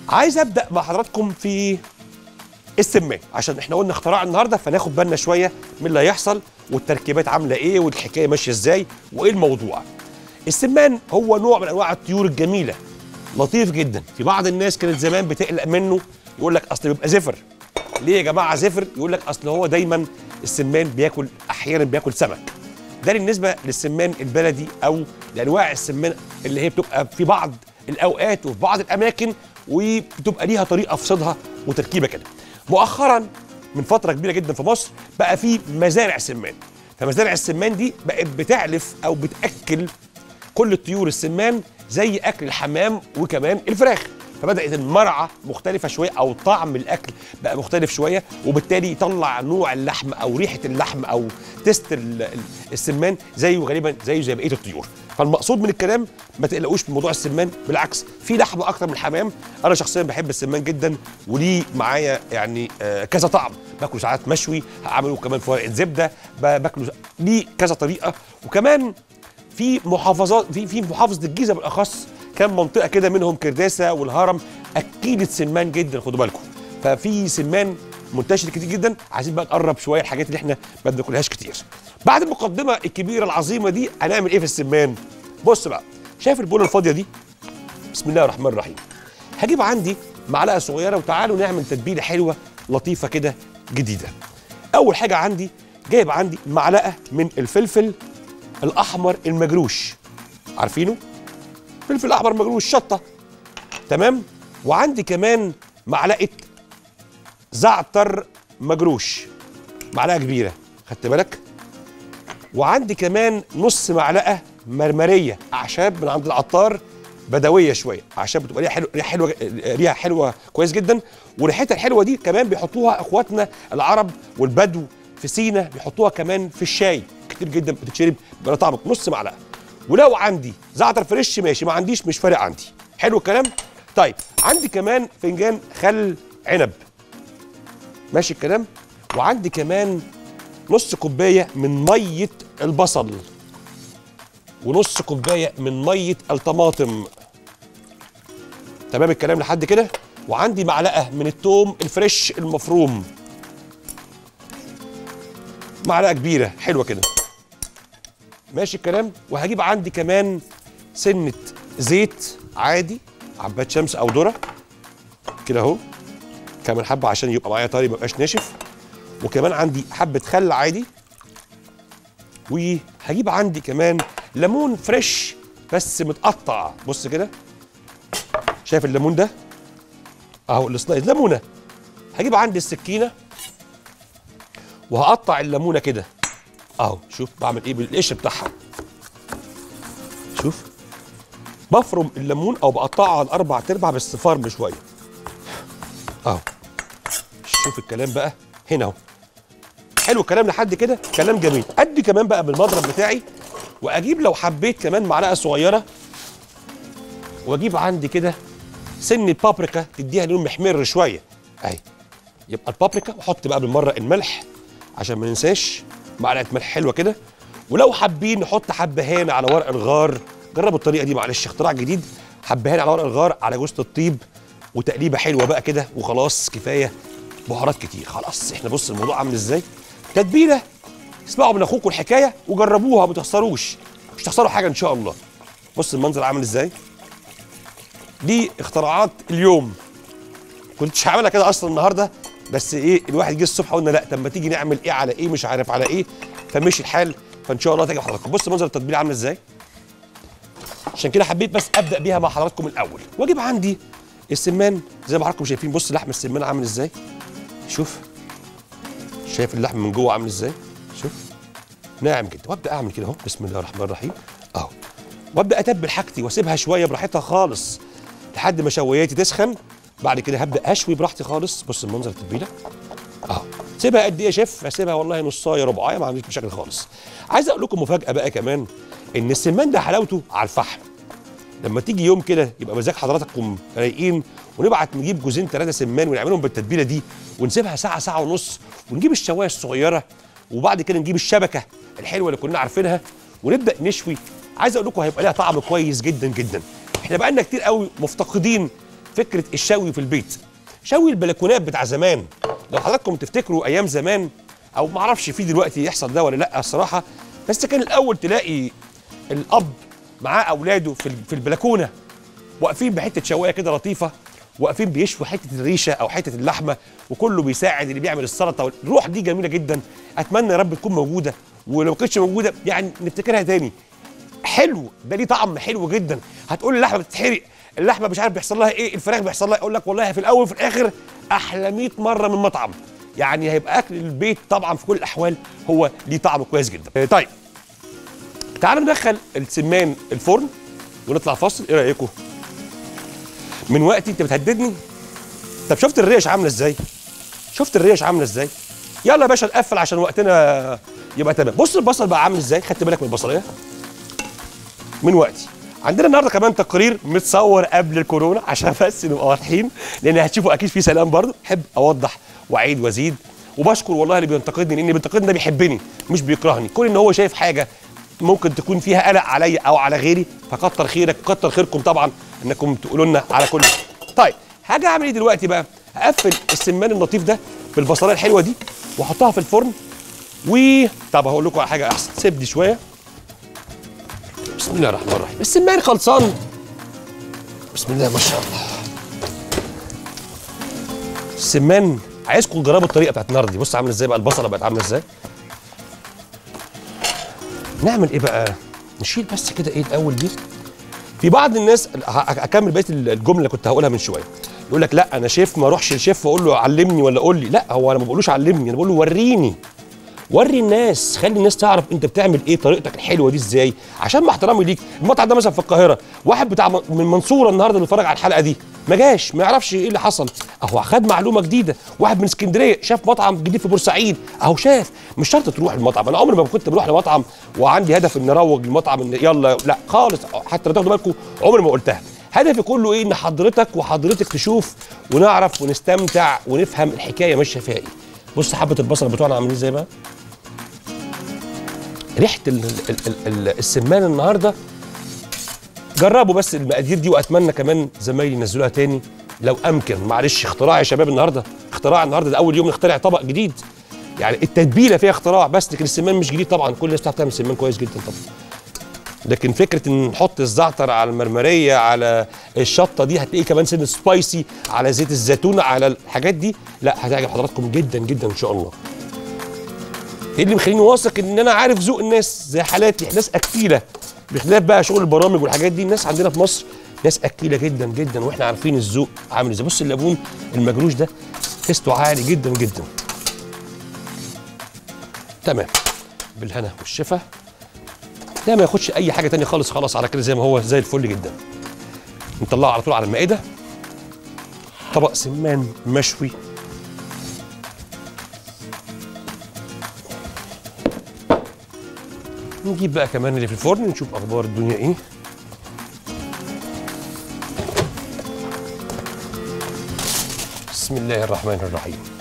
عايز ابدا مع حضراتكم في السمان عشان احنا قلنا اختراع النهارده فناخد بالنا شويه من اللي هيحصل والتركيبات عامله ايه والحكايه ماشيه ازاي وايه الموضوع السمان هو نوع من انواع الطيور الجميله لطيف جدا في بعض الناس كانت زمان بتقلق منه يقول لك اصل بيبقى زفر ليه يا جماعه زفر يقول لك اصل هو دايما السمان بياكل احيانا بياكل سمك ده بالنسبه للسمان البلدي او لانواع السمان اللي هي بتبقى في بعض الاوقات وفي بعض الاماكن وبتبقى ليها طريقه في صيدها وتركيبه كده مؤخرا من فتره كبيره جدا في مصر بقى في مزارع سمان فمزارع السمان دي بقت بتعلف او بتاكل كل الطيور السمان زي اكل الحمام وكمان الفراخ فبدات المرعى مختلفه شويه او طعم الاكل بقى مختلف شويه وبالتالي يطلع نوع اللحم او ريحه اللحم او تيست ال- ال- السمان زيه غالبا زيه زي بقيه الطيور فالمقصود من الكلام ما تقلقوش من موضوع السمان بالعكس في لحم اكتر من الحمام انا شخصيا بحب السمان جدا وليه معايا يعني آه كذا طعم باكله ساعات مشوي هعمله كمان في ورقه زبده ب- باكله ليه كذا طريقه وكمان في محافظات في في محافظه الجيزه بالاخص كان منطقه كده منهم كرداسه والهرم اكيده سمان جدا خدوا بالكم ففي سمان منتشر كتير جدا عايزين بقى نقرب شويه الحاجات اللي احنا ما بناكلهاش كتير بعد المقدمه الكبيره العظيمه دي هنعمل ايه في السمان بص بقى شايف البوله الفاضيه دي بسم الله الرحمن الرحيم هجيب عندي معلقه صغيره وتعالوا نعمل تتبيله حلوه لطيفه كده جديده اول حاجه عندي جايب عندي معلقه من الفلفل الاحمر المجروش عارفينه فلفل احمر مجروش شطه تمام وعندي كمان معلقه زعتر مجروش معلقه كبيره خدت بالك وعندي كمان نص معلقه مرمريه اعشاب من عند العطار بدويه شويه اعشاب بتبقى ريحه حلوه ريحه حلوه ريحه حلوه كويس جدا وريحتها الحلوه دي كمان بيحطوها اخواتنا العرب والبدو في سينا بيحطوها كمان في الشاي كتير جدا بتتشرب بيبقى طعم نص معلقه ولو عندي زعتر فريش ماشي ما عنديش مش فارق عندي حلو الكلام طيب عندي كمان فنجان خل عنب ماشي الكلام وعندي كمان نص كوبايه من ميه البصل ونص كوبايه من ميه الطماطم تمام الكلام لحد كده وعندي معلقه من التوم الفريش المفروم معلقه كبيره حلوه كده ماشي الكلام وهجيب عندي كمان سنه زيت عادي عباد شمس او ذره كده اهو كمان حبه عشان يبقى معايا طري ما يبقاش ناشف وكمان عندي حبه خل عادي وهجيب عندي كمان ليمون فريش بس متقطع بص كده شايف الليمون ده اهو السلايد ليمونه هجيب عندي السكينه وهقطع الليمونه كده اهو شوف بعمل ايه بالقشر بتاعها شوف بفرم الليمون او بقطعه على اربع تربع بس فرم شويه اهو شوف الكلام بقى هنا اهو حلو الكلام لحد كده كلام جميل ادي كمان بقى بالمضرب بتاعي واجيب لو حبيت كمان معلقه صغيره واجيب عندي كده سن بابريكا تديها لون محمر شويه اهي يبقى البابريكا واحط بقى بالمره الملح عشان ما ننساش معلقه ملح حلوه كده ولو حابين نحط حبهان على ورق الغار جربوا الطريقه دي معلش اختراع جديد حبهان على ورق الغار على جوز الطيب وتقليبه حلوه بقى كده وخلاص كفايه بهارات كتير خلاص احنا بص الموضوع عامل ازاي تتبيله اسمعوا من اخوكم الحكايه وجربوها ما تخسروش مش تخسروا حاجه ان شاء الله بص المنظر عامل ازاي دي اختراعات اليوم كنتش هعملها كده اصلا النهارده بس ايه الواحد جه الصبح قلنا لا طب ما تيجي نعمل ايه على ايه مش عارف على ايه فمشي الحال فان شاء الله تعجب حضراتكم بص منظر التتبيله عامله ازاي عشان كده حبيت بس ابدا بيها مع حضراتكم الاول واجيب عندي السمان زي ما حضراتكم شايفين بص لحم السمان عامل ازاي شوف شايف اللحم من جوه عامل ازاي شوف ناعم جدا وابدا اعمل كده اهو بسم الله الرحمن الرحيم اهو وابدا اتبل حاجتي واسيبها شويه براحتها خالص لحد ما شوياتي تسخن بعد كده هبدا اشوي براحتي خالص بص المنظر التتبيله اهو سيبها قد ايه يا شيف اسيبها والله نصايه ربعايه ما عنديش مشاكل خالص عايز اقول لكم مفاجاه بقى كمان ان السمان ده حلاوته على الفحم لما تيجي يوم كده يبقى مزاج حضراتكم رايقين ونبعت نجيب جوزين ثلاثه سمان ونعملهم بالتتبيله دي ونسيبها ساعه ساعه ونص ونجيب الشوايه الصغيره وبعد كده نجيب الشبكه الحلوه اللي كنا عارفينها ونبدا نشوي عايز اقول لكم هيبقى لها طعم كويس جدا جدا احنا بقالنا كتير قوي مفتقدين فكره الشوي في البيت شوي البلكونات بتاع زمان لو حضراتكم تفتكروا ايام زمان او ما اعرفش في دلوقتي يحصل ده ولا لا الصراحه بس كان الاول تلاقي الاب معاه اولاده في ال- في البلكونه واقفين بحته شوايه كده لطيفه واقفين بيشووا حته الريشه او حته اللحمه وكله بيساعد اللي بيعمل السلطه الروح دي جميله جدا اتمنى يا رب تكون موجوده ولو ما كانتش موجوده يعني نفتكرها تاني حلو ده ليه طعم حلو جدا هتقول اللحمه بتتحرق اللحمه مش عارف بيحصل لها ايه الفراخ بيحصل لها اقول لك والله في الاول وفي الاخر احلى 100 مره من مطعم يعني هيبقى اكل البيت طبعا في كل الاحوال هو ليه طعم كويس جدا آه، طيب تعالوا ندخل السمان الفرن ونطلع فاصل ايه رايكم من وقتي انت بتهددني طب شفت الريش عامله ازاي شفت الريش عامله ازاي يلا يا باشا نقفل عشان وقتنا يبقى تمام بص البصل بقى عامل ازاي خدت بالك من البصليه من وقتي عندنا النهارده كمان تقرير متصور قبل الكورونا عشان بس نبقى واضحين لان هتشوفوا اكيد في سلام برضه احب اوضح واعيد وازيد وبشكر والله اللي بينتقدني لان اللي بينتقدني ده بيحبني مش بيكرهني كون ان هو شايف حاجه ممكن تكون فيها قلق عليا او على غيري فكتر خيرك كتر خيركم طبعا انكم تقولوا لنا على كل شيء. طيب حاجه اعمل ايه دلوقتي بقى هقفل السمان اللطيف ده بالبصلايه الحلوه دي واحطها في الفرن و طب هقول لكم على حاجه احسن سيب دي شويه بسم الله الرحمن الرحيم السمان خلصان بسم الله ما شاء الله السمان عايزكم تجربوا الطريقه بتاعت النهارده دي بص عامله ازاي بقى البصله بقت عامله ازاي نعمل ايه بقى نشيل بس كده ايه الاول دي في بعض الناس ه- اكمل بقيه الجمله اللي كنت هقولها من شويه يقول لك لا انا شيف ما اروحش لشيف واقول له علمني ولا قول لي لا هو انا ما بقولوش علمني انا بقول له وريني وري الناس خلي الناس تعرف انت بتعمل ايه طريقتك الحلوه دي ازاي عشان مع احترامي ليك المطعم ده مثلا في القاهره واحد بتاع م- من المنصوره النهارده بيتفرج على الحلقه دي ما جاش ما يعرفش ايه اللي حصل اهو خد معلومه جديده واحد من اسكندريه شاف مطعم جديد في بورسعيد اهو شاف مش شرط تروح المطعم انا عمري ما كنت بروح لمطعم وعندي هدف ان اروج للمطعم ان يلا لا خالص حتى لو تاخدوا بالكم عمري ما قلتها هدفي كله ايه ان حضرتك وحضرتك تشوف ونعرف ونستمتع ونفهم الحكايه ماشيه فيها ايه بص حبه البصل بتوعنا عاملين ازاي بقى ريحه ال ال ال ال السمان النهارده جربوا بس المقادير دي واتمنى كمان زمايلي ينزلوها تاني لو امكن معلش اختراع يا شباب النهارده اختراع النهارده ده اول يوم نخترع طبق جديد يعني التتبيله فيها اختراع بس لكن السمان مش جديد طبعا كل الناس بتعرف تعمل سمان كويس جدا طبعا لكن فكره ان نحط الزعتر على المرمريه على الشطه دي هتلاقيه كمان سن سبايسي على زيت الزيتون على الحاجات دي لا هتعجب حضراتكم جدا جدا ان شاء الله ايه اللي مخليني واثق ان انا عارف ذوق الناس زي حالاتي ناس اكيله بخلاف بقى شغل البرامج والحاجات دي الناس عندنا في مصر ناس اكيله جدا جدا واحنا عارفين الذوق عامل ازاي بص الليمون المجروش ده تيستو عالي جدا جدا تمام بالهنا والشفا ده ما ياخدش اي حاجه تانية خالص خلاص على كده زي ما هو زي الفل جدا نطلعه على طول على المائده طبق سمان مشوي نجيب بقى كمان اللي في الفرن نشوف اخبار الدنيا ايه بسم الله الرحمن الرحيم